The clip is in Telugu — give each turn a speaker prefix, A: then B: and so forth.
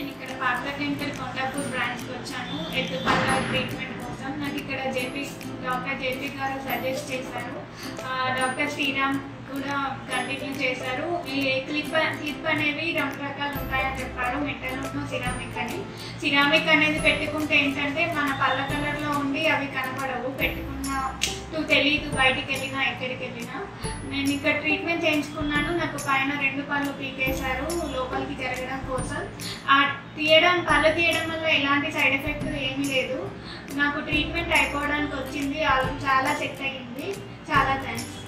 A: నేను ఇక్కడ పార్లర్ డెంటల్ కొండాపూర్ బ్రాంచ్కి వచ్చాను ఎత్తుపల్ల ట్రీట్మెంట్ కోసం నాకు ఇక్కడ జేపీ డాక్టర్ జేపీ గారు సజెస్ట్ చేశారు ఆ, డాక్టర్ శ్రీరామ్ కూడా కంటిన్యూ చేశారు ఈ క్లిప్ క్లిప్ అనేవి రెండు రకాలు ఉంటాయని చెప్పారు మెటల్ సిరామిక్ అని సిరామిక్ అనేది పెట్టుకుంటే ఏంటంటే మన పళ్ళ కలర్లో ఉండి అవి కనపడవు పెట్టుకున్న టూ తెలియదు బయటికి వెళ్ళినా ఎక్కడికి వెళ్ళినా నేను ఇక్కడ ట్రీట్మెంట్ చేయించుకున్నాను నాకు పైన రెండు పళ్ళు పీకేశారు లోపలికి జరగడం కోసం ఆ తీయడం పళ్ళు తీయడం వల్ల ఎలాంటి సైడ్ ఎఫెక్ట్ ఏమీ లేదు నాకు ట్రీట్మెంట్ అయిపోవడానికి వచ్చింది ఆ- చాలా సెట్ అయ్యింది చాలా థ్యాంక్స్